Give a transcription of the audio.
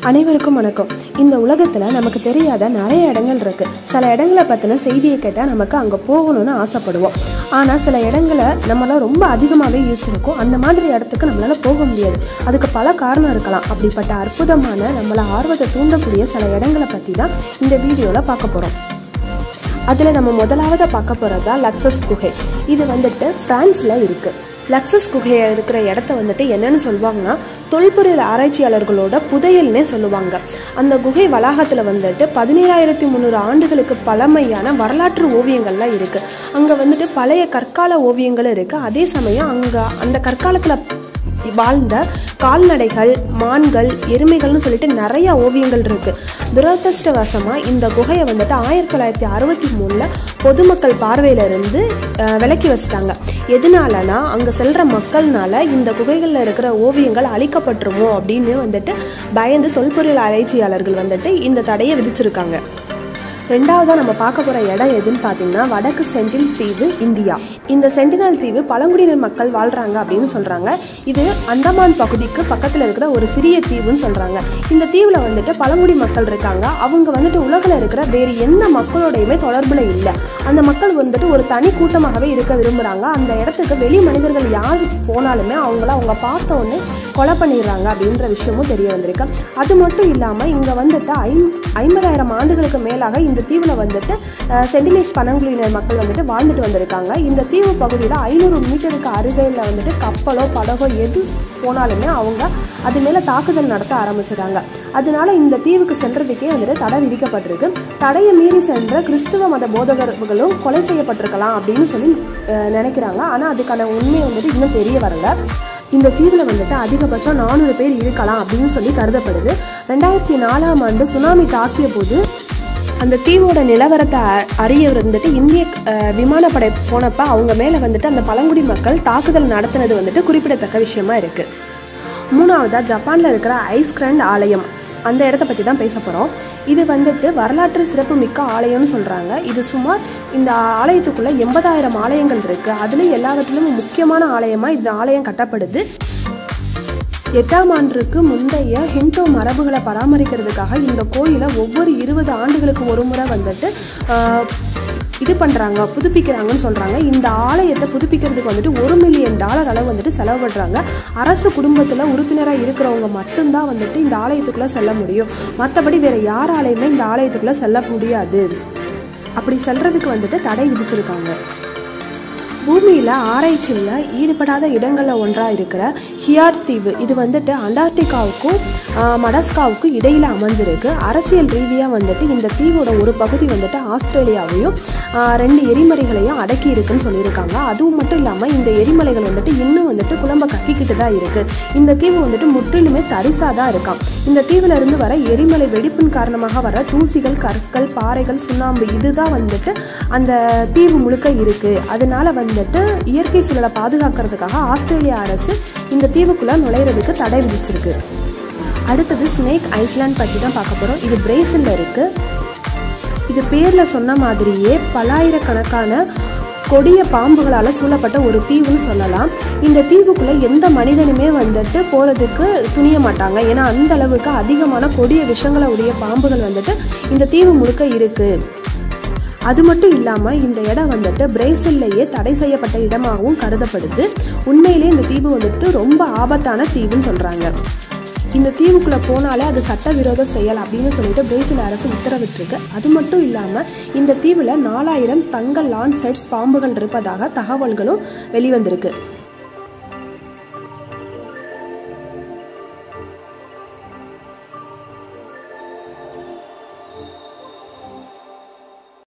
அனைவருக்கும் வணக்கம் இந்த உலகத்தில் நமக்கு தெரியாத நிறைய இடங்கள் இருக்கு சில இடங்களை பற்றின செய்தியை கேட்டால் நமக்கு அங்கே போகணும்னு ஆசைப்படுவோம் ஆனால் சில இடங்களை நம்மளால ரொம்ப அதிகமாகவே ஈர்த்திருக்கும் அந்த மாதிரி இடத்துக்கு நம்மளால போக முடியாது அதுக்கு பல காரணம் இருக்கலாம் அப்படிப்பட்ட அற்புதமான நம்மளை ஆர்வத்தை தூண்டக்கூடிய சில இடங்களை பற்றி தான் இந்த வீடியோவில் பார்க்க போகிறோம் அதில் நம்ம முதலாவதாக பார்க்க போகிறது தான் லக்ஸஸ் குகை இது வந்துட்டு ஃப்ரான்ஸில் இருக்குது லக்ஸஸ் குகையை இருக்கிற இடத்த வந்துட்டு என்னன்னு சொல்லுவாங்கன்னா தொல்பொருள் ஆராய்ச்சியாளர்களோட புதையல்னே சொல்லுவாங்க அந்த குகை வளாகத்தில் வந்துட்டு பதினேழாயிரத்தி முந்நூறு ஆண்டுகளுக்கு பழமையான வரலாற்று ஓவியங்கள்லாம் இருக்குது அங்கே வந்துட்டு பழைய கற்கால ஓவியங்களும் இருக்குது அதே சமயம் அங்கே அந்த கற்காலத்தில் வாழ்ந்த கால்நடைகள் மான்கள் எருமைகள்னு சொல்லிட்டு நிறைய ஓவியங்கள் இருக்கு துரதிருஷ்டவசமா இந்த குகையை வந்துட்டு ஆயிரத்தி தொள்ளாயிரத்தி அறுபத்தி மூணுல பொதுமக்கள் பார்வையில இருந்து அஹ், விலக்கி வச்சிட்டாங்க எதனாலனா அங்க செல்ற மக்கள்னால இந்த குகைகள்ல இருக்கிற ஓவியங்கள் அழிக்கப்பட்டுருமோ அப்படின்னு வந்துட்டு பயந்து தொல்பொருள் ஆராய்ச்சியாளர்கள் வந்துட்டு இந்த தடையை விதிச்சிருக்காங்க ரெண்டாவதாக நம்ம பார்க்க போகிற இடம் எதுன்னு பார்த்தீங்கன்னா வடக்கு சென்டினல் தீவு இந்தியா இந்த சென்டினல் தீவு பழங்குடியினர் மக்கள் வாழ்கிறாங்க அப்படின்னு சொல்கிறாங்க இது அந்தமான் பகுதிக்கு பக்கத்தில் இருக்கிற ஒரு சிறிய தீவுன்னு சொல்கிறாங்க இந்த தீவில் வந்துட்டு பழங்குடி மக்கள் இருக்காங்க அவங்க வந்துட்டு உலகில் இருக்கிற வேறு எந்த மக்களோடையுமே தொடர்பில் இல்லை அந்த மக்கள் வந்துட்டு ஒரு தனி கூட்டமாகவே இருக்க விரும்புகிறாங்க அந்த இடத்துக்கு வெளி மனிதர்கள் யார் போனாலுமே அவங்கள அவங்க பார்த்த உடனே கொலை பண்ணிடுறாங்க அப்படின்ற விஷயமும் தெரிய வந்திருக்கு அது மட்டும் இல்லாமல் இங்கே வந்துட்டு ஐம் ஐம்பதாயிரம் ஆண்டுகளுக்கு மேலாக இந்த தீவில் வந்துட்டு அஹ், சென்டினீஸ் பழங்குடியினர் மக்கள் வந்துட்டு வாழ்ந்துட்டு வந்திருக்காங்க இந்த தீவு பகுதியில் ஐநூறு மீட்டருக்கு அருகில் வந்துட்டு கப்பலோ படகோ எது போனாலுமே அவங்க அது மேலே தாக்குதல் நடத்த ஆரம்பிச்சிட்டாங்க அதனால இந்த தீவுக்கு சென்றதுக்கே வந்துட்டு தடை விதிக்கப்பட்டிருக்கு தடையை மீறி சென்ற கிறிஸ்துவ மத போதகர்களும் கொலை செய்யப்பட்டிருக்கலாம் அப்படின்னு சொல்லி அஹ், நினைக்கிறாங்க ஆனால் அதுக்கான உண்மை வந்துட்டு இன்னும் தெரிய வரல இந்த தீவில் வந்துட்டு அதிகபட்சம் நானூறு பேர் இருக்கலாம் அப்படின்னு சொல்லி கருதப்படுது ரெண்டாயிரத்தி நாலாம் ஆண்டு சுனாமி தாக்கிய போது அந்த தீவோட நிலவரத்தை அ- அறிய வந்துட்டு இந்திய அஹ், விமானப்படை போனப்ப அவங்க மேலே வந்துட்டு அந்த பழங்குடி மக்கள் தாக்குதல் நடத்தினது வந்துட்டு குறிப்பிடத்தக்க விஷயமா இருக்கு மூணாவதா ஜப்பான்ல இருக்கிற ஐஸ்கிராண்ட் ஆலயம் அந்த இடத்த பற்றி தான் பேச போகிறோம் இது வந்துட்டு வரலாற்று சிறப்பு மிக்க ஆலயம்னு சொல்கிறாங்க இது சுமார் இந்த ஆலயத்துக்குள்ளே எண்பதாயிரம் ஆலயங்கள் இருக்குது அதுலேயும் எல்லாவற்றிலும் முக்கியமான ஆலயமாக இந்த ஆலயம் கட்டப்படுது எட்டாம் ஆண்டுக்கு முந்தைய ஹிண்டோ மரபுகளை பராமரிக்கிறதுக்காக இந்த கோயிலை ஒவ்வொரு இருபது ஆண்டுகளுக்கு ஒரு முறை வந்துட்டு ஆஹ், இது பண்ணுறாங்க புதுப்பிக்கிறாங்கன்னு சொல்கிறாங்க இந்த ஆலயத்தை புதுப்பிக்கிறதுக்கு வந்துட்டு ஒரு மில்லியன் டாலர் அளவு வந்துட்டு செலவு பண்ணுறாங்க அரசு குடும்பத்தில் உறுப்பினராக இருக்கிறவங்க மட்டும்தான் வந்துட்டு இந்த ஆலயத்துக்குள்ளே செல்ல முடியும் மற்றபடி வேறு யாராலையுமே இந்த ஆலயத்துக்குள்ளே செல்ல முடியாது அப்படி செல்றதுக்கு வந்துட்டு தடை விதிச்சிருக்காங்க பூமியில் ஆராய்ச்சியில் ஈடுபடாத இடங்களில் ஒன்றாக இருக்கிற ஹியார் தீவு இது வந்துட்டு அண்டார்டிகாவுக்கும் ஆஹ், மடஸ்காவுக்கும் இடையில் அமைஞ்சிருக்கு அரசியல் ரீதியாக வந்துட்டு இந்த தீவோட ஒரு பகுதி வந்துட்டு ஆஸ்திரேலியாவையும் ஆஹ், ரெண்டு எரிமலைகளையும் அடக்கி இருக்குன்னு சொல்லியிருக்காங்க அதுவும் மட்டும் இல்லாமல் இந்த எரிமலைகள் வந்துட்டு இன்னும் வந்துட்டு குழம்ப கக்கிக்கிட்டு தான் இருக்குது இந்த தீவு வந்துட்டு முற்றிலுமே தரிசாக தான் இருக்காம் இந்த தீவுல இருந்து வர எரிமலை வெடிப்பின் காரணமாக வர தூசிகள் கற்கள் பாறைகள் சுண்ணாம்பு இதுதான் வந்துட்டு அந்த தீவு முழுக்க இருக்கு அதனால வந்துட்டு இயற்கை சூழலை பாதுகாக்கிறதுக்காக ஆஸ்திரேலியா அரசு இந்த தீவுக்குள்ள நுழையிறதுக்கு தடை விதிச்சிருக்கு அடுத்தது ஸ்னேக் ஐஸ்லாண்ட் பற்றி தான் பார்க்க போகிறோம் இது பிரேசிலில் இருக்கு இது பேரில் சொன்ன மாதிரியே பல்லாயிரக்கணக்கான கொடிய பாம்புகளால் சூழப்பட்ட ஒரு தீவுன்னு சொல்லலாம் இந்த தீவுக்குள்ளே எந்த மனிதனுமே வந்துட்டு போகிறதுக்கு துணிய மாட்டாங்க ஏன்னா அந்த அளவுக்கு அதிகமான கொடிய விஷங்களை உடைய பாம்புகள் வந்துட்டு இந்த தீவு முழுக்க இருக்குது அது மட்டும் இல்லாமல் இந்த இடம் வந்துட்டு பிரேசில்லையே தடை செய்யப்பட்ட இடமாகவும் கருதப்படுது உண்மையிலேயே இந்த தீவு வந்துட்டு ரொம்ப ஆபத்தான தீவுன்னு சொல்கிறாங்க இந்த தீவுக்குள்ளே போனாலே அது சட்டவிரோத செயல் அப்படின்னு சொல்லிட்டு பிரேசில் அரசு உத்தரவிட்டிருக்கு அது மட்டும் இல்லாமல் இந்த தீவில் நாலாயிரம் தங்க லான்சைட்ஸ் பாம்புகள் இருப்பதாக தகவல்களும் வெளிவந்திருக்கு